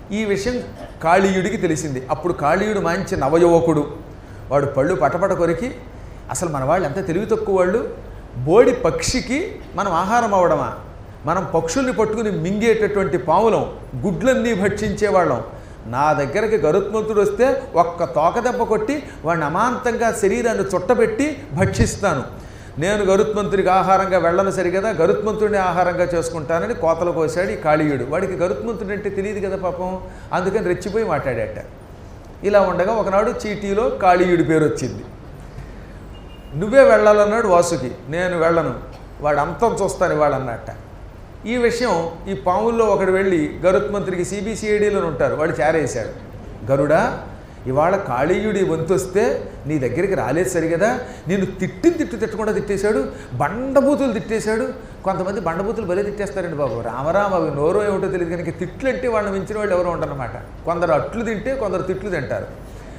ఈ విషయం కాళీయుడికి తెలిసింది అప్పుడు కాళీయుడు మంచి నవయువకుడు వాడు పళ్ళు పటపట కొరికి అసలు మన వాళ్ళు ఎంత తెలివి తక్కువ వాళ్ళు బోడి పక్షికి మనం ఆహారం అవడమా మనం పక్షుల్ని పట్టుకుని మింగేటటువంటి పావులం గుడ్లన్నీ భక్షించేవాళ్ళం నా దగ్గరికి గరుత్మంతుడు వస్తే ఒక్క తోక దెబ్బ కొట్టి వాడిని అమాంతంగా శరీరాన్ని చుట్టబెట్టి భక్షిస్తాను నేను గరుత్మంతుడికి ఆహారంగా వెళ్ళను సరిగదా గరుత్మంతుడిని ఆహారంగా చేసుకుంటానని కోతలు కోసాడు ఈ కాళీయుడు వాడికి గరుత్మంతుడు అంటే తెలియదు కదా పాపం అందుకని రెచ్చిపోయి మాట్లాడేట ఇలా ఉండగా ఒకనాడు చీటీలో కాళీయుడి పేరు వచ్చింది నువ్వే వెళ్ళాలన్నాడు వాసుకి నేను వెళ్ళను వాడు అంతం చూస్తాను ఇవాళ అన్నట్ట ఈ విషయం ఈ పాముల్లో ఒకడు వెళ్ళి గరుత్మంత్రికి సిబిసిఐడిలో ఉంటారు వాడు చేరేశాడు గరుడా ఇవాళ కాళీయుడి వంతు వస్తే నీ దగ్గరికి రాలేదు సరిగదా నేను తిట్టిన తిట్టు తిట్టకుండా తిట్టేశాడు బండబూతులు తిట్టేశాడు కొంతమంది బండబూతులు భలే తిట్టేస్తారండి బాబు రామరామ అవి నోరో ఏమిటో తెలియదు కనుక తిట్లు అంటే వాళ్ళని మించిన వాళ్ళు ఎవరో ఉండరన్నమాట కొందరు అట్లు తింటే కొందరు తిట్లు తింటారు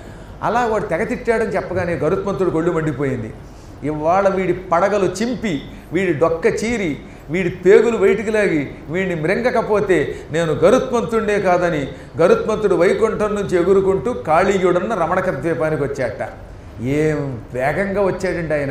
అలా వాడు తెగ తిట్టాడని చెప్పగానే గరుత్మంతుడు గొళ్ళు మండిపోయింది ఇవాళ వీడి పడగలు చింపి వీడి డొక్క చీరి వీడి పేగులు బయటికి లాగి వీడిని మృంగకపోతే నేను గరుత్మంతుడే కాదని గరుత్మంతుడు వైకుంఠం నుంచి ఎగురుకుంటూ కాళీయుడన్న రమణక ద్వీపానికి వచ్చాట ఏం వేగంగా వచ్చాడండి ఆయన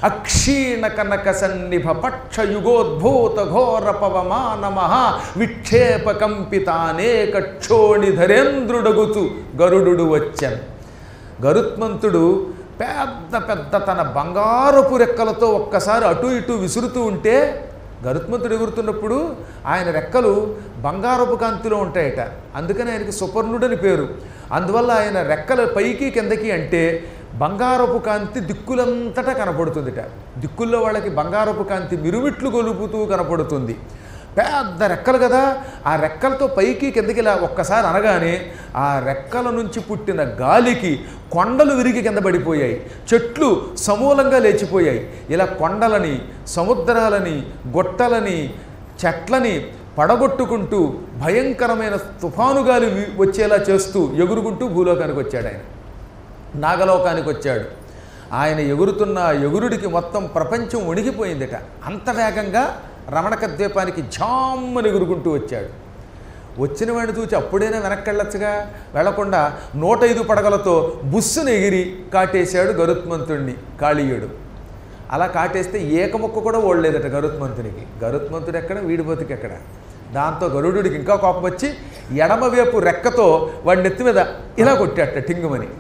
అక్షీణ కనక సన్నిభ పక్ష యుగోద్భూత ఘోర పవమాన మహా విక్షేప కంపితానేక క్షోణి ధరేంద్రుడగుతూ గరుడు వచ్చాను గరుత్మంతుడు పెద్ద పెద్ద తన బంగారపు రెక్కలతో ఒక్కసారి అటు ఇటు విసురుతూ ఉంటే గరుత్మంతుడు ఎగురుతున్నప్పుడు ఆయన రెక్కలు బంగారపు కాంతిలో ఉంటాయట అందుకని ఆయనకి సుపర్ణుడని పేరు అందువల్ల ఆయన రెక్కల పైకి కిందకి అంటే బంగారపు కాంతి దిక్కులంతటా కనపడుతుందిట దిక్కుల్లో వాళ్ళకి బంగారపు కాంతి మిరుమిట్లు గొలుపుతూ కనపడుతుంది పెద్ద రెక్కలు కదా ఆ రెక్కలతో పైకి కిందకి ఇలా ఒక్కసారి అనగానే ఆ రెక్కల నుంచి పుట్టిన గాలికి కొండలు విరిగి కింద పడిపోయాయి చెట్లు సమూలంగా లేచిపోయాయి ఇలా కొండలని సముద్రాలని గొట్టలని చెట్లని పడగొట్టుకుంటూ భయంకరమైన తుఫాను గాలి వి- వచ్చేలా చేస్తూ ఎగురుకుంటూ భూలోకానికి వచ్చాడు ఆయన నాగలోకానికి వచ్చాడు ఆయన ఎగురుతున్న ఆ ఎగురుడికి మొత్తం ప్రపంచం వణిగిపోయిందట అంత వేగంగా రమణక ద్వీపానికి ఝామ్మని ఎగురుకుంటూ వచ్చాడు వచ్చిన వాడిని చూచి అప్పుడైనా వెనక్కి వెళ్ళొచ్చుగా వెళ్లకుండా నూట ఐదు పడగలతో బుస్సును ఎగిరి కాటేశాడు గరుత్మంతుణ్ణి కాళీయుడు అలా కాటేస్తే ఏకముక్క కూడా ఓడలేదట గరుత్మంతునికి గరుత్మంతుడు ఎక్కడ వీడి బతుకు ఎక్కడ దాంతో గరుడుడికి ఇంకా కోపం వచ్చి ఎడమవైపు రెక్కతో వాడి నెత్తి మీద ఇలా కొట్టాట టింగుమని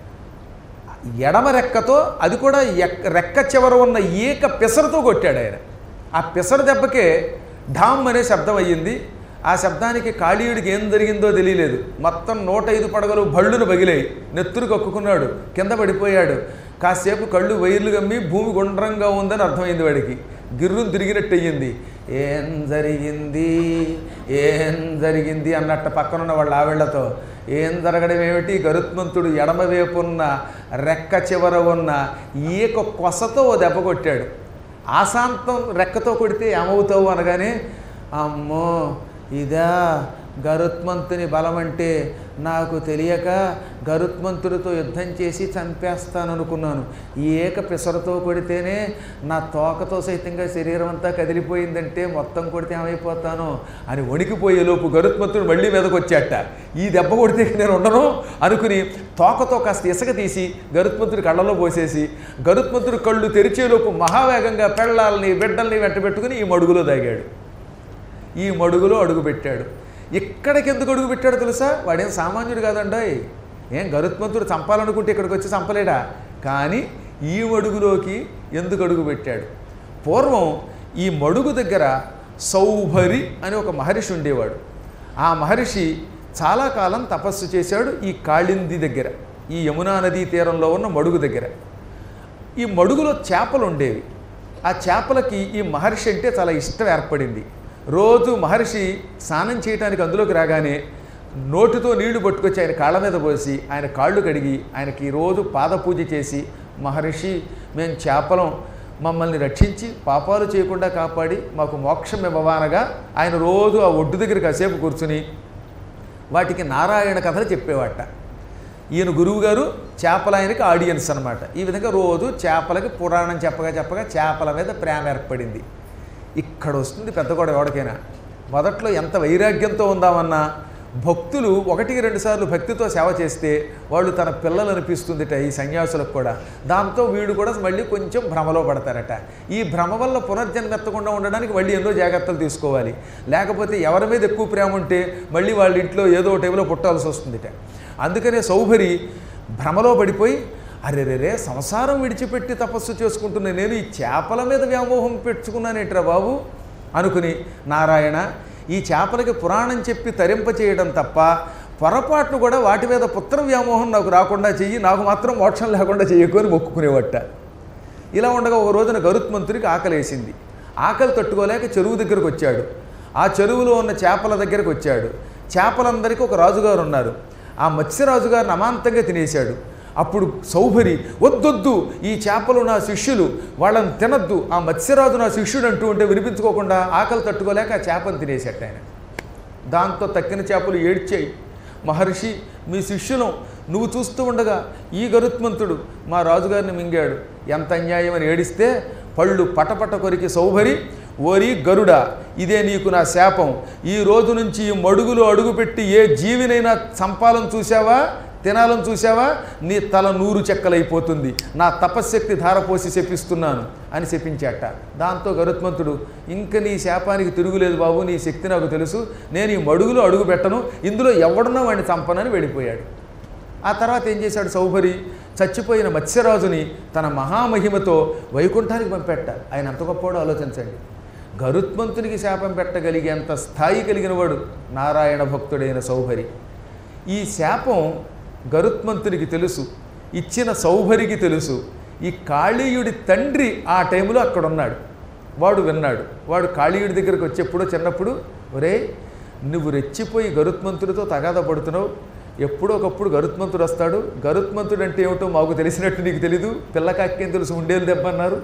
ఎడమ రెక్కతో అది కూడా ఎక్క- రెక్క చివర ఉన్న ఏక పిసరతో కొట్టాడు ఆయన ఆ పిసర దెబ్బకే ఢామ్ అనే శబ్దం అయ్యింది ఆ శబ్దానికి కాళీయుడికి ఏం జరిగిందో తెలియలేదు మొత్తం నూట ఐదు పడగలు బళ్ళును పగిలాయి నెత్తురు కక్కుకున్నాడు కింద పడిపోయాడు కాసేపు కళ్ళు వైర్లు గమ్మి భూమి గుండ్రంగా ఉందని అర్థమైంది వాడికి గిర్రును తిరిగినట్టు అయ్యింది ఏం జరిగింది ఏం జరిగింది అన్నట్టు పక్కనున్న వాళ్ళ ఆవిళ్లతో ఏం జరగడం ఏమిటి గరుత్మంతుడు ఎడమవైపున్న రెక్క చివర ఉన్న ఈక కొసతో ఓ దెబ్బ కొట్టాడు ఆశాంతం రెక్కతో కొడితే ఏమవుతావు అనగానే అమ్మో ఇదా గరుత్మంతుని బలం అంటే నాకు తెలియక గరుత్మంతుడితో యుద్ధం చేసి చంపేస్తాననుకున్నాను ఈ ఏక పిసరతో కొడితేనే నా తోకతో సైతంగా శరీరం అంతా కదిలిపోయిందంటే మొత్తం కొడితే ఏమైపోతాను అని వణికిపోయేలోపు గరుత్మంతుడు మళ్ళీ మీదకి వచ్చాట ఈ దెబ్బ కొడితే నేను ఉండను అనుకుని తోకతో కాస్త ఇసుక తీసి గరుత్మంతుడి కళ్ళలో పోసేసి గరుత్మంతుడి కళ్ళు తెరిచేలోపు మహావేగంగా పెళ్ళాలని బిడ్డల్ని వెంట పెట్టుకుని ఈ మడుగులో దాగాడు ఈ మడుగులో అడుగు పెట్టాడు ఇక్కడికి ఎందుకు అడుగు పెట్టాడో తెలుసా వాడేం సామాన్యుడు కాదండోయ్ ఏం గరుత్మంతుడు చంపాలనుకుంటే ఇక్కడికి వచ్చి చంపలేడా కానీ ఈ మడుగులోకి ఎందుకు అడుగు పెట్టాడు పూర్వం ఈ మడుగు దగ్గర సౌభరి అని ఒక మహర్షి ఉండేవాడు ఆ మహర్షి చాలా కాలం తపస్సు చేశాడు ఈ కాళింది దగ్గర ఈ యమునా నదీ తీరంలో ఉన్న మడుగు దగ్గర ఈ మడుగులో చేపలు ఉండేవి ఆ చేపలకి ఈ మహర్షి అంటే చాలా ఇష్టం ఏర్పడింది రోజు మహర్షి స్నానం చేయడానికి అందులోకి రాగానే నోటితో నీళ్లు పట్టుకొచ్చి ఆయన కాళ్ళ మీద పోసి ఆయన కాళ్ళు కడిగి ఆయనకి రోజు పాద పూజ చేసి మహర్షి మేము చేపలం మమ్మల్ని రక్షించి పాపాలు చేయకుండా కాపాడి మాకు మోక్షం ఇవ్వవానగా ఆయన రోజు ఆ ఒడ్డు దగ్గర కాసేపు కూర్చుని వాటికి నారాయణ కథలు చెప్పేవాట ఈయన గురువు గారు చేపల ఆయనకి ఆడియన్స్ అనమాట ఈ విధంగా రోజు చేపలకి పురాణం చెప్పగా చెప్పగా చేపల మీద ప్రేమ ఏర్పడింది ఇక్కడ వస్తుంది పెద్ద గొడవ ఎవరికైనా మొదట్లో ఎంత వైరాగ్యంతో ఉందామన్నా భక్తులు ఒకటికి రెండు సార్లు భక్తితో సేవ చేస్తే వాళ్ళు తన పిల్లలు అనిపిస్తుందిట ఈ సన్యాసులకు కూడా దాంతో వీడు కూడా మళ్ళీ కొంచెం భ్రమలో పడతారట ఈ భ్రమ వల్ల పునర్జన్మెత్తకుండా ఉండడానికి మళ్ళీ ఎన్నో జాగ్రత్తలు తీసుకోవాలి లేకపోతే ఎవరి మీద ఎక్కువ ప్రేమ ఉంటే మళ్ళీ వాళ్ళ ఇంట్లో ఏదో ఒక టైంలో పుట్టాల్సి వస్తుందిట అందుకనే సౌభరి భ్రమలో పడిపోయి అరెరెరే సంసారం విడిచిపెట్టి తపస్సు చేసుకుంటున్న నేను ఈ చేపల మీద వ్యామోహం పెట్టుకున్నానేట్రా బాబు అనుకుని నారాయణ ఈ చేపలకి పురాణం చెప్పి తరింప చేయడం తప్ప పొరపాటును కూడా వాటి మీద పుత్ర వ్యామోహం నాకు రాకుండా చెయ్యి నాకు మాత్రం మోక్షం లేకుండా చెయ్యకు అని మొక్కుకునేవట ఇలా ఉండగా ఒక రోజున గరుత్మంతుడికి ఆకలేసింది ఆకలి తట్టుకోలేక చెరువు దగ్గరకు వచ్చాడు ఆ చెరువులో ఉన్న చేపల దగ్గరకు వచ్చాడు చేపలందరికీ ఒక రాజుగారు ఉన్నారు ఆ మత్స్యరాజు గారిని అమాంతంగా తినేశాడు అప్పుడు సౌభరి వద్దొద్దు ఈ చేపలు నా శిష్యులు వాళ్ళని తినద్దు ఆ మత్స్యరాజు నా శిష్యుడు అంటూ ఉంటే వినిపించుకోకుండా ఆకలి తట్టుకోలేక ఆ చేపను తినేసేట ఆయన దాంతో తక్కిన చేపలు ఏడ్చాయి మహర్షి మీ శిష్యులం నువ్వు చూస్తూ ఉండగా ఈ గరుత్మంతుడు మా రాజుగారిని మింగాడు ఎంత అన్యాయం అని ఏడిస్తే పళ్ళు పటపట కొరికి సౌభరి ఓరి గరుడ ఇదే నీకు నా శాపం ఈ రోజు నుంచి ఈ మడుగులో అడుగుపెట్టి ఏ జీవినైనా చంపాలని చూసావా తినాలని చూసావా నీ తల నూరు చెక్కలైపోతుంది నా తపశ్శక్తి ధారపోసి శపిస్తున్నాను అని శపించాట దాంతో గరుత్మంతుడు ఇంక నీ శాపానికి తిరుగులేదు బాబు నీ శక్తి నాకు తెలుసు నేను ఈ మడుగులో అడుగు పెట్టను ఇందులో ఎవడన్నా వాడిని చంపనని వెళ్ళిపోయాడు ఆ తర్వాత ఏం చేశాడు సౌభరి చచ్చిపోయిన మత్స్యరాజుని తన మహామహిమతో వైకుంఠానికి పంపెట్ట ఆయన అంత గొప్పవాడు ఆలోచించండి గరుత్మంతునికి శాపం పెట్టగలిగేంత స్థాయి కలిగిన వాడు నారాయణ భక్తుడైన సౌభరి ఈ శాపం గరుత్మంతునికి తెలుసు ఇచ్చిన సౌభరికి తెలుసు ఈ కాళీయుడి తండ్రి ఆ టైంలో అక్కడ ఉన్నాడు వాడు విన్నాడు వాడు కాళీయుడి దగ్గరికి వచ్చేప్పుడు చిన్నప్పుడు ఒరే నువ్వు రెచ్చిపోయి గరుత్మంతుడితో తగాద పడుతున్నావు ఎప్పుడో ఒకప్పుడు గరుత్మంతుడు వస్తాడు గరుత్మంతుడు అంటే ఏమిటో మాకు తెలిసినట్టు నీకు తెలీదు పిల్లకాక్కేం తెలుసు ఉండేలు దెబ్బ అన్నారు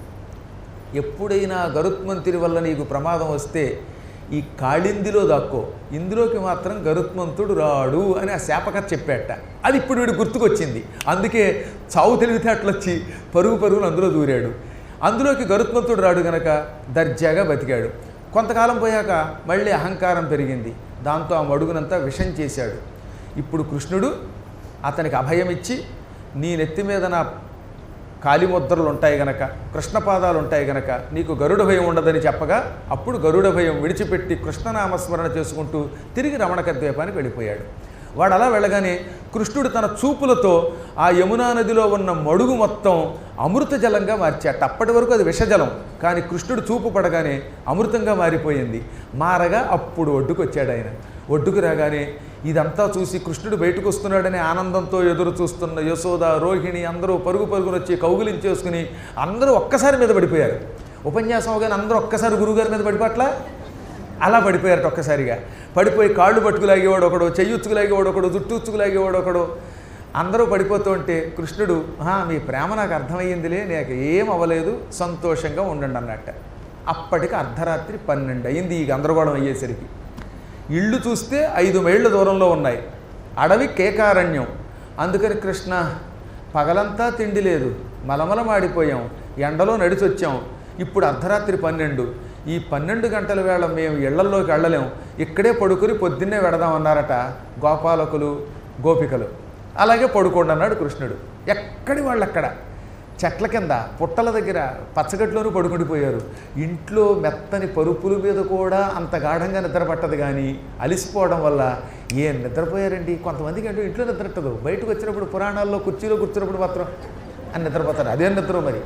ఎప్పుడైనా గరుత్మంతుని వల్ల నీకు ప్రమాదం వస్తే ఈ కాళిందిలో దాక్కో ఇందులోకి మాత్రం గరుత్మంతుడు రాడు అని ఆ శాపకథ చెప్పాట అది ఇప్పుడు వీడు గుర్తుకొచ్చింది అందుకే చావు తెలివితేటలు వచ్చి పరుగు పరుగులు అందులో దూరాడు అందులోకి గరుత్మంతుడు రాడు గనక దర్జాగా బతికాడు కొంతకాలం పోయాక మళ్ళీ అహంకారం పెరిగింది దాంతో ఆ మడుగునంతా విషం చేశాడు ఇప్పుడు కృష్ణుడు అతనికి అభయం ఇచ్చి నీ నెత్తి మీద నా కాలిముద్రలు ఉంటాయి గనక కృష్ణపాదాలు ఉంటాయి గనక నీకు గరుడ భయం ఉండదని చెప్పగా అప్పుడు గరుడ భయం విడిచిపెట్టి కృష్ణనామస్మరణ చేసుకుంటూ తిరిగి రమణక ద్వీపానికి వెళ్ళిపోయాడు వాడు అలా వెళ్ళగానే కృష్ణుడు తన చూపులతో ఆ యమునా నదిలో ఉన్న మడుగు మొత్తం అమృత జలంగా మార్చాట అప్పటి వరకు అది విషజలం కానీ కృష్ణుడు చూపు పడగానే అమృతంగా మారిపోయింది మారగా అప్పుడు ఒడ్డుకు వచ్చాడు ఆయన ఒడ్డుకు రాగానే ఇదంతా చూసి కృష్ణుడు బయటకు వస్తున్నాడనే ఆనందంతో ఎదురు చూస్తున్న యశోద రోహిణి అందరూ పరుగు పరుగున వచ్చి కౌగులించేసుకుని అందరూ ఒక్కసారి మీద పడిపోయారు ఉపన్యాసం అవగానే అందరూ ఒక్కసారి గురువుగారి మీద పడిపట్ల అలా పడిపోయారట ఒక్కసారిగా పడిపోయి కాళ్ళు పట్టుకులాగేవాడు ఒకడు చెయ్యుచ్చుకులాగేవాడు ఒకడు జుట్టుచ్చుకులాగేవాడు ఒకడు అందరూ పడిపోతూ ఉంటే కృష్ణుడు "ఆహా, మీ ప్రేమ నాకు అర్థమయ్యిందిలే నాకు ఏం అవ్వలేదు సంతోషంగా ఉండండి అన్నట్ట అప్పటికి అర్ధరాత్రి పన్నెండు అయింది ఈ గందరగోళం అయ్యేసరికి ఇళ్ళు చూస్తే ఐదు మైళ్ళ దూరంలో ఉన్నాయి అడవి కేకారణ్యం అందుకని కృష్ణ పగలంతా తిండి లేదు మలమలమాడిపోయాం ఎండలో నడిచొచ్చాం ఇప్పుడు అర్ధరాత్రి పన్నెండు ఈ పన్నెండు గంటల వేళ మేము ఇళ్లల్లోకి వెళ్ళలేం ఇక్కడే పడుకుని పొద్దున్నే వెడదామన్నారట గోపాలకులు గోపికలు అలాగే పడుకోండి అన్నాడు కృష్ణుడు ఎక్కడి వాళ్ళు అక్కడ చెట్ల కింద పుట్టల దగ్గర పచ్చగట్లోనూ పడుకుండిపోయారు ఇంట్లో మెత్తని పరుపుల మీద కూడా అంత గాఢంగా నిద్ర పట్టదు కానీ అలిసిపోవడం వల్ల ఏం నిద్రపోయారండి కొంతమందికి అంటే ఇంట్లో నిద్రట్టదు బయటకు వచ్చినప్పుడు పురాణాల్లో కుర్చీలో కూర్చున్నప్పుడు మాత్రం అని నిద్రపోతారు అదే నిద్ర మరి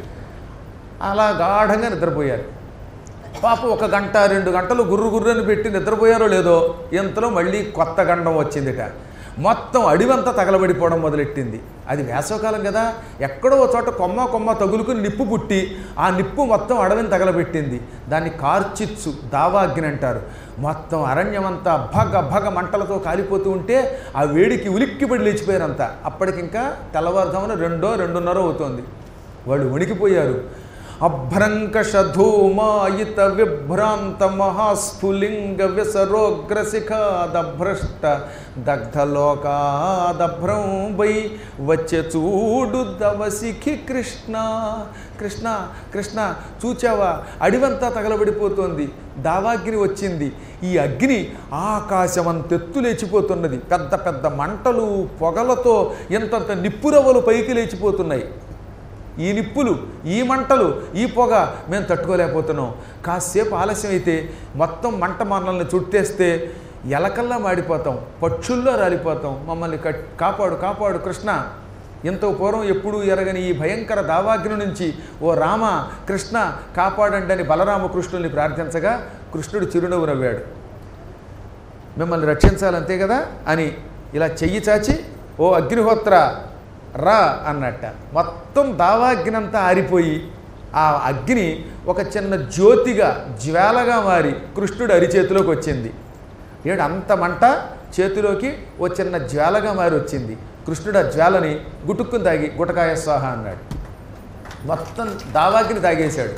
అలా గాఢంగా నిద్రపోయారు పాపం ఒక గంట రెండు గంటలు గుర్రు గుర్రని పెట్టి నిద్రపోయారో లేదో ఇంతలో మళ్ళీ కొత్త గండం వచ్చిందిట మొత్తం అడివంతా తగలబడిపోవడం మొదలెట్టింది అది వేసవకాలం కదా ఎక్కడో ఒక చోట కొమ్మ కొమ్మ తగులుకుని నిప్పు పుట్టి ఆ నిప్పు మొత్తం అడవిని తగలబెట్టింది దాన్ని కార్చిత్సు దావాగ్ని అంటారు మొత్తం అరణ్యమంతా భగ భగ మంటలతో కాలిపోతూ ఉంటే ఆ వేడికి ఉలిక్కిపడి లేచిపోయారంతా అప్పటికింకా తెల్లవారుజామున రెండో రెండున్నర అవుతోంది వాళ్ళు వణికిపోయారు అభ్రంకషధూమాయిత విభ్రాంత మహాస్ఫులింగ విసరోగ్రశిఖాదభ్రష్ట దగ్ధలోకాదభ్రం వై వచ్చే చూడు దవసిఖి కృష్ణ కృష్ణ కృష్ణ చూచావా అడివంతా తగలబడిపోతోంది దావాగ్ని వచ్చింది ఈ అగ్ని ఆకాశమంతెత్తు లేచిపోతున్నది పెద్ద పెద్ద మంటలు పొగలతో ఎంతంత నిప్పురవ్వలు పైకి లేచిపోతున్నాయి ఈ నిప్పులు ఈ మంటలు ఈ పొగ మేము తట్టుకోలేకపోతున్నాం కాసేపు ఆలస్యం అయితే మొత్తం మంట మనల్ని చుట్టేస్తే ఎలకల్లా మాడిపోతాం పక్షుల్లో రాలిపోతాం మమ్మల్ని కట్ కాపాడు కాపాడు కృష్ణ ఎంతో పూర్వం ఎప్పుడూ ఎరగని ఈ భయంకర దావాగ్ని నుంచి ఓ రామ కృష్ణ కాపాడండి అని బలరామకృష్ణుల్ని ప్రార్థించగా కృష్ణుడు చిరునవ్వు నవ్వాడు మిమ్మల్ని రక్షించాలి అంతే కదా అని ఇలా చెయ్యి చాచి ఓ అగ్నిహోత్ర రా అన్నట్ట మొత్తం దావాగ్నంతా ఆరిపోయి ఆ అగ్ని ఒక చిన్న జ్యోతిగా జ్వాలగా మారి కృష్ణుడు అరిచేతిలోకి వచ్చింది ఏడు అంత మంట చేతిలోకి ఓ చిన్న జ్వాలగా మారి వచ్చింది కృష్ణుడు ఆ జ్వాలని గుటుక్కుని తాగి గుటకాయ స్వాహ అన్నాడు మొత్తం దావాగ్ని తాగేశాడు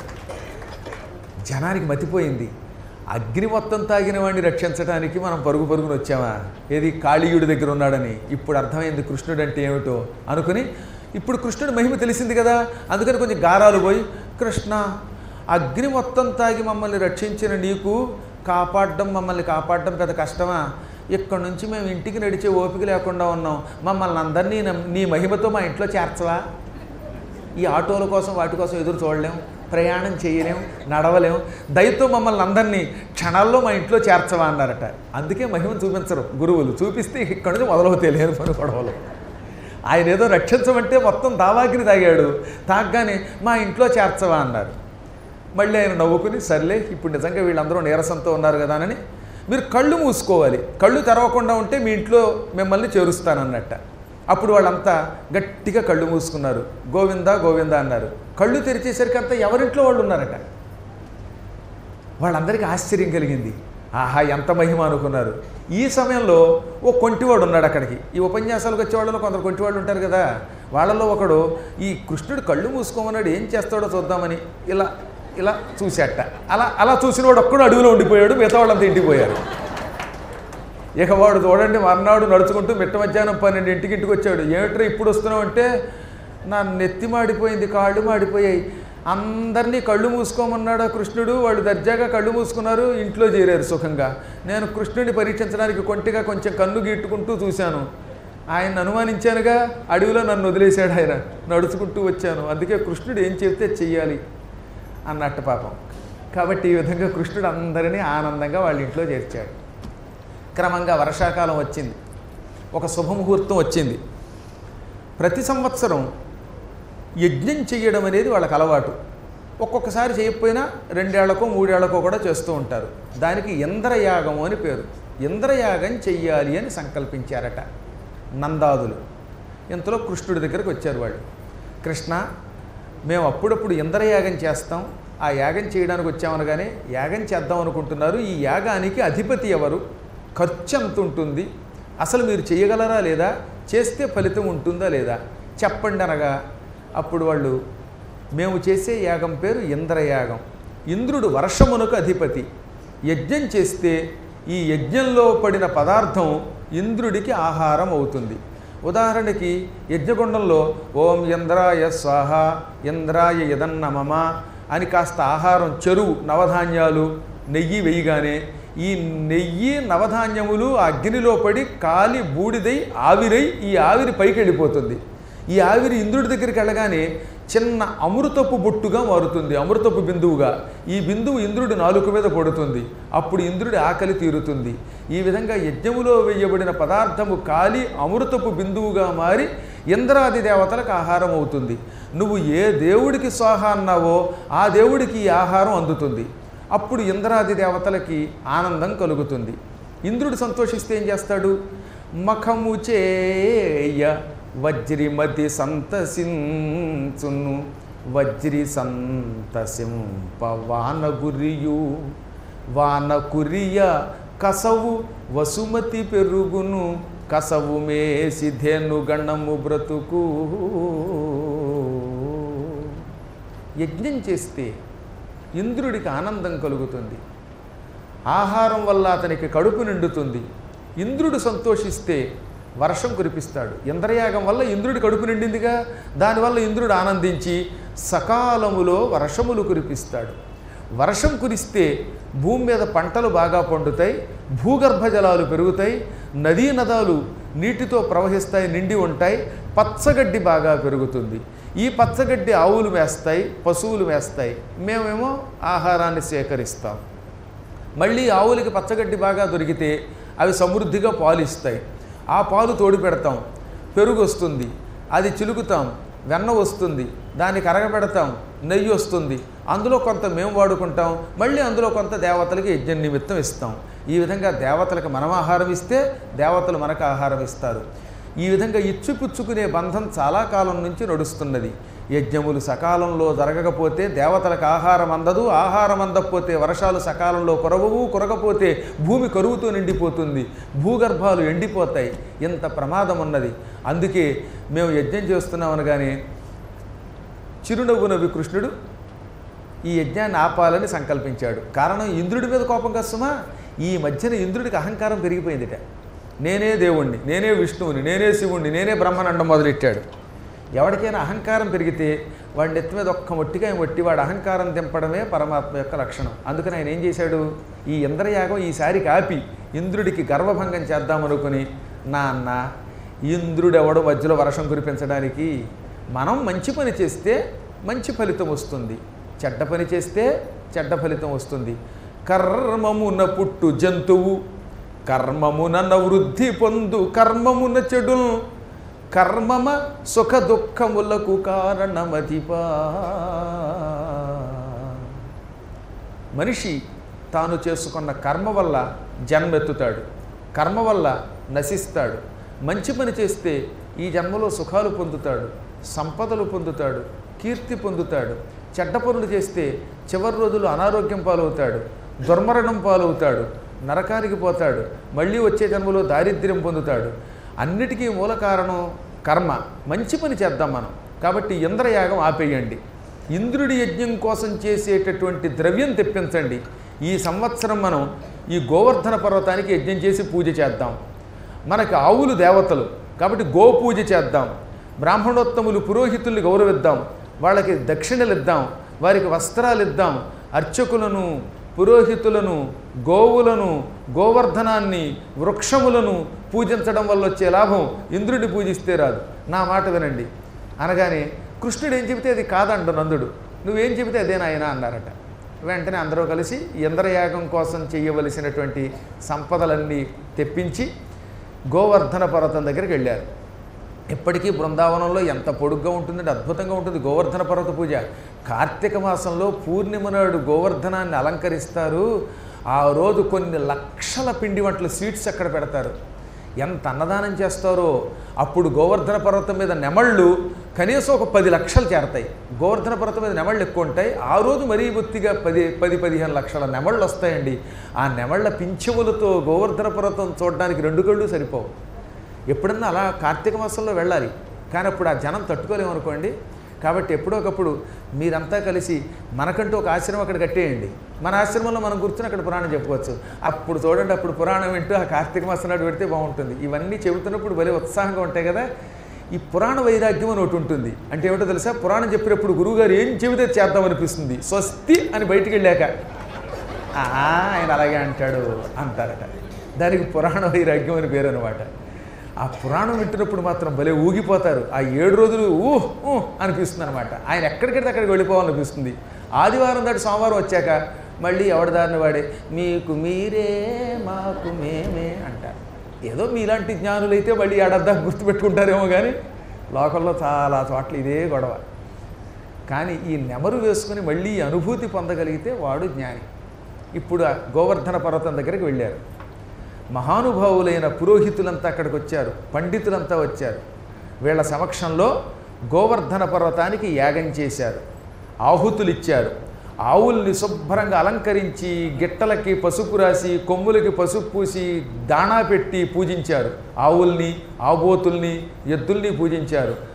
జనానికి మతిపోయింది అగ్ని మొత్తం తాగిన వాడిని రక్షించడానికి మనం పరుగు పరుగున వచ్చామా ఏది కాళీయుడి దగ్గర ఉన్నాడని ఇప్పుడు అర్థమైంది కృష్ణుడు అంటే ఏమిటో అనుకుని ఇప్పుడు కృష్ణుడి మహిమ తెలిసింది కదా అందుకని కొంచెం గారాలు పోయి కృష్ణ అగ్ని మొత్తం తాగి మమ్మల్ని రక్షించిన నీకు కాపాడడం మమ్మల్ని కాపాడడం పెద్ద కష్టమా ఇక్కడి నుంచి మేము ఇంటికి నడిచే ఓపిక లేకుండా ఉన్నాం మమ్మల్ని అందరినీ నమ్- నీ మహిమతో మా ఇంట్లో చేర్చవా ఈ ఆటోల కోసం వాటి కోసం ఎదురు చూడలేం ప్రయాణం చేయలేం నడవలేం దయతో మమ్మల్ని అందరినీ క్షణాల్లో మా ఇంట్లో చేర్చవా అన్నారట అందుకే మహిమను చూపించరు గురువులు చూపిస్తే ఇక్కడి నుంచి మొదలవుతాయి లేని పని గొడవలు ఆయన ఏదో రక్షించమంటే మొత్తం దావాగిని తాగాడు తాగ్గానే మా ఇంట్లో చేర్చవా అన్నారు మళ్ళీ ఆయన నవ్వుకుని సర్లే ఇప్పుడు నిజంగా వీళ్ళందరూ నీరసంతో ఉన్నారు కదా అని మీరు కళ్ళు మూసుకోవాలి కళ్ళు తెరవకుండా ఉంటే మీ ఇంట్లో మిమ్మల్ని చేరుస్తానన్నట్ట అప్పుడు వాళ్ళంతా గట్టిగా కళ్ళు మూసుకున్నారు గోవిందా గోవిందా అన్నారు కళ్ళు తెరిచేసరికి అంతా ఎవరింట్లో వాళ్ళు ఉన్నారట వాళ్ళందరికీ ఆశ్చర్యం కలిగింది ఆహా ఎంత మహిమ అనుకున్నారు ఈ సమయంలో ఓ కొంటివాడు ఉన్నాడు అక్కడికి ఈ ఉపన్యాసాలకు వచ్చే వాళ్ళలో కొందరు కొంటివాళ్ళు ఉంటారు కదా వాళ్ళలో ఒకడు ఈ కృష్ణుడు కళ్ళు మూసుకోమన్నాడు ఏం చేస్తాడో చూద్దామని ఇలా ఇలా చూసేట అలా అలా చూసిన వాడు ఒక్కడు అడుగులో ఉండిపోయాడు మిగతా వాళ్ళంతా ఇంటికి పోయారు ఇక వాడు చూడండి మర్నాడు నడుచుకుంటూ మిట్ట మధ్యాహ్నం పన్నెండింటికి ఇంటికి వచ్చాడు ఏమిట్రా ఇప్పుడు వస్తున్నావు అంటే నా నెత్తి మాడిపోయింది కాళ్ళు మాడిపోయాయి అందరినీ కళ్ళు మూసుకోమన్నాడు ఆ కృష్ణుడు వాళ్ళు దర్జాగా కళ్ళు మూసుకున్నారు ఇంట్లో చేరారు సుఖంగా నేను కృష్ణుడిని పరీక్షించడానికి కొంటిగా కొంచెం కన్ను గీట్టుకుంటూ చూశాను ఆయన అనుమానించానుగా అడవిలో నన్ను వదిలేశాడు ఆయన నడుచుకుంటూ వచ్చాను అందుకే కృష్ణుడు ఏం చెప్తే చెయ్యాలి అన్నట్టు పాపం కాబట్టి ఈ విధంగా కృష్ణుడు అందరినీ ఆనందంగా వాళ్ళ ఇంట్లో చేర్చాడు క్రమంగా వర్షాకాలం వచ్చింది ఒక శుభముహూర్తం వచ్చింది ప్రతి సంవత్సరం యజ్ఞం చేయడం అనేది వాళ్ళకి అలవాటు ఒక్కొక్కసారి చేయకపోయినా రెండేళ్లకో మూడేళ్లకో కూడా చేస్తూ ఉంటారు దానికి ఇంద్రయాగము అని పేరు ఇంద్రయాగం చెయ్యాలి అని సంకల్పించారట నందాదులు ఇంతలో కృష్ణుడి దగ్గరకు వచ్చారు వాళ్ళు కృష్ణ మేము అప్పుడప్పుడు ఇంద్రయాగం చేస్తాం ఆ యాగం చేయడానికి వచ్చామనగానే యాగం చేద్దాం అనుకుంటున్నారు ఈ యాగానికి అధిపతి ఎవరు ఖర్చు ఎంత ఉంటుంది అసలు మీరు చేయగలరా లేదా చేస్తే ఫలితం ఉంటుందా లేదా చెప్పండి అనగా అప్పుడు వాళ్ళు మేము చేసే యాగం పేరు ఇంద్రయాగం ఇంద్రుడు వర్షమునకు అధిపతి యజ్ఞం చేస్తే ఈ యజ్ఞంలో పడిన పదార్థం ఇంద్రుడికి ఆహారం అవుతుంది ఉదాహరణకి యజ్ఞగుండంలో ఓం ఇంద్రాయ స్వాహ ఇంద్రాయ యదన్నమమ అని కాస్త ఆహారం చెరువు నవధాన్యాలు నెయ్యి వేయగానే ఈ నెయ్యి నవధాన్యములు ఆ అగ్నిలో పడి కాలి బూడిదై ఆవిరై ఈ ఆవిరి పైకి వెళ్ళిపోతుంది ఈ ఆవిరి ఇంద్రుడి దగ్గరికి వెళ్ళగానే చిన్న అమృతపు బొట్టుగా మారుతుంది అమృతపు బిందువుగా ఈ బిందువు ఇంద్రుడి నాలుక మీద పడుతుంది అప్పుడు ఇంద్రుడి ఆకలి తీరుతుంది ఈ విధంగా యజ్ఞములో వేయబడిన పదార్థము కాలి అమృతపు బిందువుగా మారి ఇంద్రాది దేవతలకు ఆహారం అవుతుంది నువ్వు ఏ దేవుడికి స్వాహ అన్నావో ఆ దేవుడికి ఈ ఆహారం అందుతుంది అప్పుడు ఇంద్రాది దేవతలకి ఆనందం కలుగుతుంది ఇంద్రుడు సంతోషిస్తే ఏం చేస్తాడు మఖము చేయ వజ్రిమతి సంతసించును వజ్రి సంతసింప వానగురియు వానకురియ కసవు వసుమతి పెరుగును కసవు మేసి ధేను గణము బ్రతుకు యజ్ఞం చేస్తే ఇంద్రుడికి ఆనందం కలుగుతుంది ఆహారం వల్ల అతనికి కడుపు నిండుతుంది ఇంద్రుడు సంతోషిస్తే వర్షం కురిపిస్తాడు ఇంద్రయాగం వల్ల ఇంద్రుడి కడుపు నిండిందిగా దానివల్ల ఇంద్రుడు ఆనందించి సకాలములో వర్షములు కురిపిస్తాడు వర్షం కురిస్తే భూమి మీద పంటలు బాగా పండుతాయి భూగర్భ జలాలు పెరుగుతాయి నదీ నదాలు నీటితో ప్రవహిస్తాయి నిండి ఉంటాయి పచ్చగడ్డి బాగా పెరుగుతుంది ఈ పచ్చగడ్డి ఆవులు వేస్తాయి పశువులు వేస్తాయి మేమేమో ఆహారాన్ని సేకరిస్తాం మళ్ళీ ఆవులకి పచ్చగడ్డి బాగా దొరికితే అవి సమృద్ధిగా పాలు ఇస్తాయి ఆ పాలు తోడు పెడతాం పెరుగు వస్తుంది అది చిలుకుతాం వెన్న వస్తుంది దాన్ని కరగబెడతాం నెయ్యి వస్తుంది అందులో కొంత మేము వాడుకుంటాం మళ్ళీ అందులో కొంత దేవతలకి యజ్ఞ నిమిత్తం ఇస్తాం ఈ విధంగా దేవతలకు మనం ఆహారం ఇస్తే దేవతలు మనకు ఆహారం ఇస్తారు ఈ విధంగా ఇచ్చిపుచ్చుకునే బంధం చాలా కాలం నుంచి నడుస్తున్నది యజ్ఞములు సకాలంలో జరగకపోతే దేవతలకు ఆహారం అందదు ఆహారం అందకపోతే వర్షాలు సకాలంలో కురవవు కురగపోతే భూమి కరువుతో నిండిపోతుంది భూగర్భాలు ఎండిపోతాయి ఇంత ప్రమాదం ఉన్నది అందుకే మేము యజ్ఞం చేస్తున్నాం అనగానే చిరునవ్వు నవ్వి కృష్ణుడు ఈ యజ్ఞాన్ని ఆపాలని సంకల్పించాడు కారణం ఇంద్రుడి మీద కోపం కష్టమా ఈ మధ్యన ఇంద్రుడికి అహంకారం పెరిగిపోయిందిట నేనే దేవుణ్ణి నేనే విష్ణువుని నేనే శివుణ్ణి నేనే బ్రహ్మనండం మొదలెట్టాడు ఎవరికైనా అహంకారం పెరిగితే వాడి నెత్తి మీద ఒక్క మొట్టిగా మొట్టి వాడు అహంకారం దింపడమే పరమాత్మ యొక్క లక్షణం అందుకని ఆయన ఏం చేశాడు ఈ ఇంద్రయాగం ఈసారికి ఆపి ఇంద్రుడికి గర్వభంగం చేద్దామనుకుని నాన్న ఇంద్రుడెవడు మధ్యలో వర్షం కురిపించడానికి మనం మంచి పని చేస్తే మంచి ఫలితం వస్తుంది చెడ్డ పని చేస్తే చెడ్డ ఫలితం వస్తుంది కర్మమున పుట్టు జంతువు కర్మమున వృద్ధి పొందు కర్మమున చెడు కర్మమ సుఖ దుఃఖములకు కారణమతిపా మనిషి తాను చేసుకున్న కర్మ వల్ల జన్మెత్తుతాడు కర్మ వల్ల నశిస్తాడు మంచి పని చేస్తే ఈ జన్మలో సుఖాలు పొందుతాడు సంపదలు పొందుతాడు కీర్తి పొందుతాడు చెడ్డ పనులు చేస్తే చివరి రోజులు అనారోగ్యం పాలవుతాడు దుర్మరణం పాలవుతాడు నరకానికి పోతాడు మళ్ళీ వచ్చే జన్మలో దారిద్ర్యం పొందుతాడు అన్నిటికీ మూల కారణం కర్మ మంచి పని చేద్దాం మనం కాబట్టి ఇంద్రయాగం ఆపేయండి ఇంద్రుడి యజ్ఞం కోసం చేసేటటువంటి ద్రవ్యం తెప్పించండి ఈ సంవత్సరం మనం ఈ గోవర్ధన పర్వతానికి యజ్ఞం చేసి పూజ చేద్దాం మనకు ఆవులు దేవతలు కాబట్టి గో పూజ చేద్దాం బ్రాహ్మణోత్తములు పురోహితుల్ని గౌరవిద్దాం వాళ్ళకి దక్షిణలు ఇద్దాం వారికి వస్త్రాలు ఇద్దాం అర్చకులను పురోహితులను గోవులను గోవర్ధనాన్ని వృక్షములను పూజించడం వల్ల వచ్చే లాభం ఇంద్రుడిని పూజిస్తే రాదు నా మాట వినండి అనగానే కృష్ణుడు ఏం చెబితే అది కాదంట నందుడు నువ్వేం చెబితే అదే నాయన అన్నారట వెంటనే అందరూ కలిసి ఇంద్రయాగం కోసం చేయవలసినటువంటి సంపదలన్నీ తెప్పించి గోవర్ధన పర్వతం దగ్గరికి వెళ్ళారు ఇప్పటికీ బృందావనంలో ఎంత పొడుగ్గా ఉంటుందంటే అద్భుతంగా ఉంటుంది గోవర్ధన పర్వత పూజ కార్తీక మాసంలో పూర్ణిమ నాడు గోవర్ధనాన్ని అలంకరిస్తారు ఆ రోజు కొన్ని లక్షల పిండి వంటల స్వీట్స్ అక్కడ పెడతారు ఎంత అన్నదానం చేస్తారో అప్పుడు గోవర్ధన పర్వతం మీద నెమళ్ళు కనీసం ఒక పది లక్షలు చేరతాయి గోవర్ధన పర్వతం మీద నెమళ్ళు ఎక్కువ ఉంటాయి ఆ రోజు మరీ బొత్తిగా పది పది పదిహేను లక్షల నెమళ్ళు వస్తాయండి ఆ నెమళ్ళ పింఛములతో గోవర్ధన పర్వతం చూడడానికి రెండు కళ్ళు సరిపోవు ఎప్పుడన్నా అలా కార్తీక మాసంలో వెళ్ళాలి కానీ అప్పుడు ఆ జనం తట్టుకోలేమనుకోండి కాబట్టి ఎప్పుడోకప్పుడు మీరంతా కలిసి మనకంటూ ఒక ఆశ్రమం అక్కడ కట్టేయండి మన ఆశ్రమంలో మనం కూర్చొని అక్కడ పురాణం చెప్పుకోవచ్చు అప్పుడు చూడండి అప్పుడు పురాణం వింటూ ఆ కార్తీక మాసం నాడు పెడితే బాగుంటుంది ఇవన్నీ చెబుతున్నప్పుడు భలే ఉత్సాహంగా ఉంటాయి కదా ఈ పురాణ వైరాగ్యం అని ఒకటి ఉంటుంది అంటే ఏమిటో తెలుసా పురాణం చెప్పినప్పుడు గురువుగారు ఏం చెబితే చేద్దామనిపిస్తుంది స్వస్తి అని బయటికి వెళ్ళాక "ఆ, ఆయన అలాగే అంటాడు అంటారట దానికి పురాణ వైరాగ్యం అని పేరు అనమాట ఆ పురాణం వింటున్నప్పుడు మాత్రం భలే ఊగిపోతారు ఆ ఏడు రోజులు ఊహ్ ఊహ్ అనిపిస్తుంది అనమాట ఆయన ఎక్కడికెడితే అక్కడికి వెళ్ళిపోవాలనిపిస్తుంది ఆదివారం దాటి సోమవారం వచ్చాక మళ్ళీ ఎవరిదారిని వాడే మీకు మీరే మాకు మేమే అంటారు ఏదో మీలాంటి జ్ఞానులైతే మళ్ళీ ఏడద్దా గుర్తుపెట్టుకుంటారేమో కానీ లోకల్లో చాలా చోట్ల ఇదే గొడవ కానీ ఈ నెమరు వేసుకుని మళ్ళీ ఈ అనుభూతి పొందగలిగితే వాడు జ్ఞాని ఇప్పుడు ఆ గోవర్ధన పర్వతం దగ్గరికి వెళ్ళారు మహానుభావులైన పురోహితులంతా అక్కడికి వచ్చారు పండితులంతా వచ్చారు వీళ్ళ సమక్షంలో గోవర్ధన పర్వతానికి యాగం చేశారు ఆహుతులు ఇచ్చారు ఆవుల్ని శుభ్రంగా అలంకరించి గిట్టలకి పసుపు రాసి కొమ్ములకి పసుపు పూసి దాణా పెట్టి పూజించారు ఆవుల్ని ఆబోతుల్ని ఎద్దుల్ని పూజించారు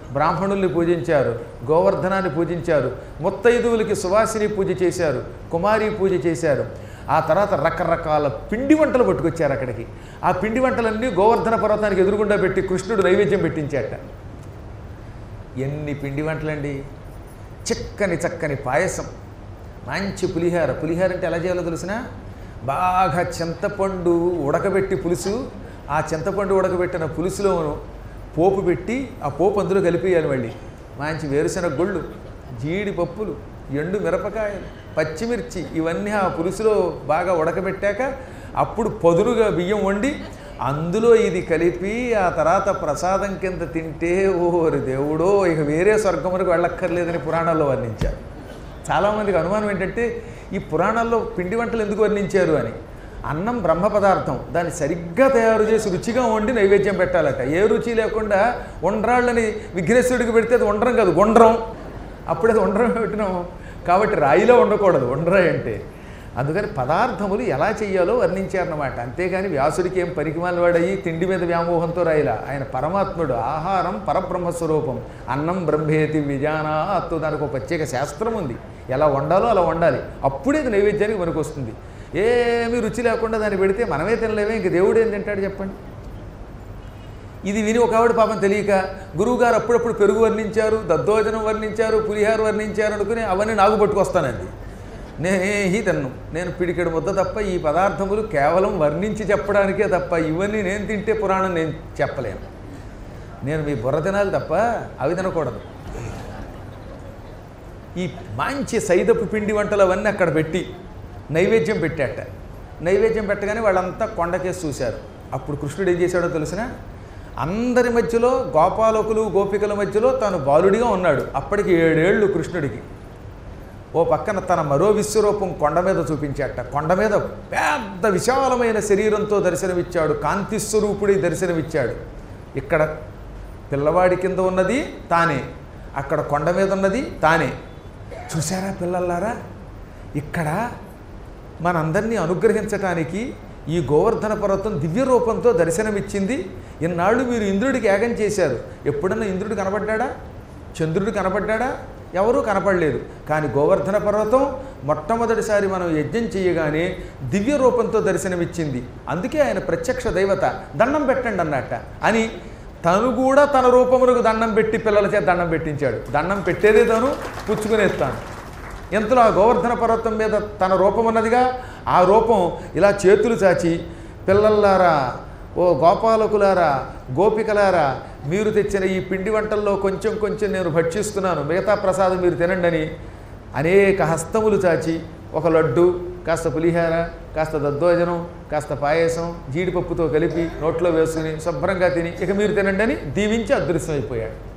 బ్రాహ్మణుల్ని పూజించారు గోవర్ధనాన్ని పూజించారు ముత్తైదువులకి సువాసిని పూజ చేశారు కుమారి పూజ చేశారు ఆ తర్వాత రకరకాల పిండి వంటలు పట్టుకొచ్చారు అక్కడికి ఆ పిండి వంటలన్నీ గోవర్ధన పర్వతానికి ఎదురుగుండా పెట్టి కృష్ణుడు నైవేద్యం పెట్టించాట ఎన్ని పిండి వంటలండి చిక్కని చక్కని పాయసం మంచి పులిహార పులిహార అంటే ఎలా చేయాలో తెలిసిన బాగా చింతపండు ఉడకబెట్టి పులుసు ఆ చింతపండు ఉడకబెట్టిన పులుసులో పోపు పెట్టి ఆ పోపు అందులో కలిపేయాలి మళ్ళీ మంచి వేరుశనగ గుళ్ళు జీడిపప్పులు ఎండు మిరపకాయలు పచ్చిమిర్చి ఇవన్నీ ఆ పులుసులో బాగా ఉడకబెట్టాక అప్పుడు పదునుగా బియ్యం వండి అందులో ఇది కలిపి ఆ తర్వాత ప్రసాదం కింద తింటే ఓరి దేవుడో ఇక వేరే స్వర్గములకు వెళ్ళక్కర్లేదని పురాణాల్లో వర్ణించారు చాలామందికి అనుమానం ఏంటంటే ఈ పురాణాల్లో పిండి వంటలు ఎందుకు వర్ణించారు అని అన్నం బ్రహ్మ పదార్థం దాన్ని సరిగ్గా తయారు చేసి రుచిగా వండి నైవేద్యం పెట్టాలట ఏ రుచి లేకుండా వండ్రాళ్ళని విఘ్నేశ్వరుడికి పెడితే అది వండరం కాదు గుండ్రం అప్పుడు అది వండరం పెట్టినాం కాబట్టి రాయిలో ఉండకూడదు వండరాయి అంటే అందుకని పదార్థములు ఎలా చెయ్యాలో వర్ణించారన్నమాట అంతేగాని వ్యాసుడికి ఏం పరికిమాల వాడయ్యి తిండి మీద వ్యామోహంతో రాయిలా ఆయన పరమాత్ముడు ఆహారం పరబ్రహ్మ స్వరూపం అన్నం బ్రహ్మేతి విజానాత్తు దానికి ఒక ప్రత్యేక శాస్త్రం ఉంది ఎలా వండాలో అలా వండాలి అప్పుడే అది నైవేద్యానికి మనకు వస్తుంది ఏమీ రుచి లేకుండా దాన్ని పెడితే మనమే తినలేమే ఇంక దేవుడు ఏం తింటాడు చెప్పండి ఇది విని ఒక ఆవిడ పాపం తెలియక గురువుగారు అప్పుడప్పుడు పెరుగు వర్ణించారు దద్దోజనం వర్ణించారు పులిహార వర్ణించారు అనుకుని అవన్నీ నాకు పట్టుకొస్తానండి నేనేహి తిన్ను నేను పిడికెడు ముద్ద తప్ప ఈ పదార్థములు కేవలం వర్ణించి చెప్పడానికే తప్ప ఇవన్నీ నేను తింటే పురాణం నేను చెప్పలేను నేను మీ బుర్ర తినాలి తప్ప అవి తినకూడదు ఈ మంచి సైదపు పిండి వంటలు అవన్నీ అక్కడ పెట్టి నైవేద్యం పెట్టాట నైవేద్యం పెట్టగానే వాళ్ళంతా కొండకేసి చూశారు అప్పుడు కృష్ణుడు ఏం చేశాడో తెలిసిన అందరి మధ్యలో గోపాలకులు గోపికల మధ్యలో తాను బాలుడిగా ఉన్నాడు అప్పటికి ఏడేళ్ళు కృష్ణుడికి ఓ పక్కన తన మరో విశ్వరూపం కొండ మీద చూపించాట కొండ మీద పెద్ద విశాలమైన శరీరంతో దర్శనమిచ్చాడు కాంతి స్వరూపుడి దర్శనమిచ్చాడు ఇక్కడ పిల్లవాడి కింద ఉన్నది తానే అక్కడ కొండ మీద ఉన్నది తానే చూసారా పిల్లల్లారా ఇక్కడ మనందరినీ అనుగ్రహించటానికి ఈ గోవర్ధన పర్వతం దివ్య రూపంతో దర్శనమిచ్చింది ఇన్నాళ్ళు మీరు ఇంద్రుడికి యాగం చేశారు ఎప్పుడన్నా ఇంద్రుడు కనపడ్డా చంద్రుడు కనపడ్డా ఎవరూ కనపడలేదు కానీ గోవర్ధన పర్వతం మొట్టమొదటిసారి మనం యజ్ఞం చేయగానే దివ్య రూపంతో దర్శనమిచ్చింది అందుకే ఆయన ప్రత్యక్ష దైవత దండం పెట్టండి అన్నట్ట అని తను కూడా తన రూపమునకు దండం పెట్టి పిల్లల చేత దండం పెట్టించాడు దండం పెట్టేదే తను పుచ్చుకునేది తాను ఎంతలో ఆ గోవర్ధన పర్వతం మీద తన రూపం ఉన్నదిగా ఆ రూపం ఇలా చేతులు చాచి పిల్లల్లారా ఓ గోపాలకులారా గోపికలారా మీరు తెచ్చిన ఈ పిండి వంటల్లో కొంచెం కొంచెం నేను భక్షిస్తున్నాను మిగతా ప్రసాదం మీరు తినండి అని అనేక హస్తములు చాచి ఒక లడ్డు కాస్త పులిహార కాస్త దద్దోజనం కాస్త పాయసం జీడిపప్పుతో కలిపి నోట్లో వేసుకుని శుభ్రంగా తిని ఇక మీరు తినండి అని దీవించి అదృశ్యమైపోయాడు